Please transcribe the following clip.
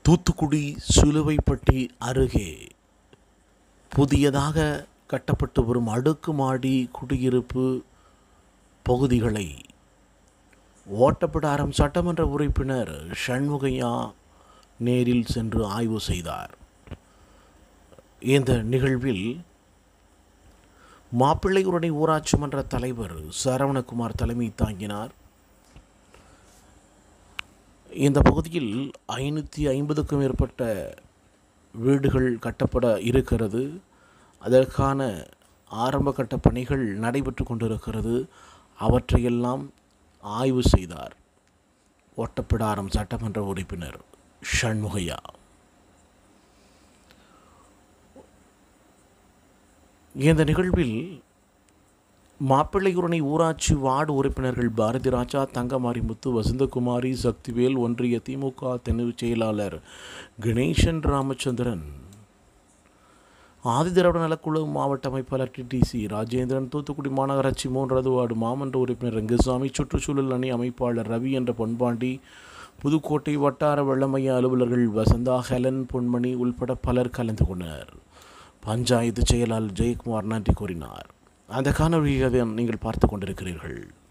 தூத்துக்குடி சிலுவைப்பட்டி அருகே புதியதாக கட்டப்பட்டு வரும் அடுக்குமாடி குடியிருப்பு பகுதிகளை ஓட்டப்பிடாரம் சட்டமன்ற உறுப்பினர் சண்முகையா நேரில் சென்று ஆய்வு செய்தார் இந்த நிகழ்வில் மாப்பிள்ளையுரணி ஊராட்சி மன்ற தலைவர் சரவணகுமார் தலைமை தாங்கினார் இந்த பகுதியில் ஐநூற்றி ஐம்பதுக்கும் மேற்பட்ட வீடுகள் கட்டப்பட இருக்கிறது அதற்கான ஆரம்ப கட்ட பணிகள் நடைபெற்று கொண்டிருக்கிறது அவற்றையெல்லாம் ஆய்வு செய்தார் ஓட்டப்பிடாரம் சட்டமன்ற உறுப்பினர் ஷண்முகையா இந்த நிகழ்வில் மாப்பிள்ளையுரணி ஊராட்சி வார்டு உறுப்பினர்கள் பாரதி ராஜா தங்கமாரிமுத்து வசந்தகுமாரி சக்திவேல் ஒன்றிய திமுக தென்னிவு செயலாளர் கணேசன் ராமச்சந்திரன் ஆதிதிராவிட நலக்குழு மாவட்ட அமைப்பாளர் டிடிசி ராஜேந்திரன் தூத்துக்குடி மாநகராட்சி மூன்றாவது வார்டு மாமன்ற உறுப்பினர் ரங்கசாமி சுற்றுச்சூழல் அணி அமைப்பாளர் ரவி என்ற பொன்பாண்டி புதுக்கோட்டை வட்டார வெள்ளமைய அலுவலர்கள் வசந்தா ஹெலன் பொன்மணி உள்பட பலர் கலந்து கொண்டனர் பஞ்சாயத்து செயலாளர் ஜெயக்குமார் நன்றி கூறினார் அந்த காணொலியை நீங்கள் பார்த்து கொண்டிருக்கிறீர்கள்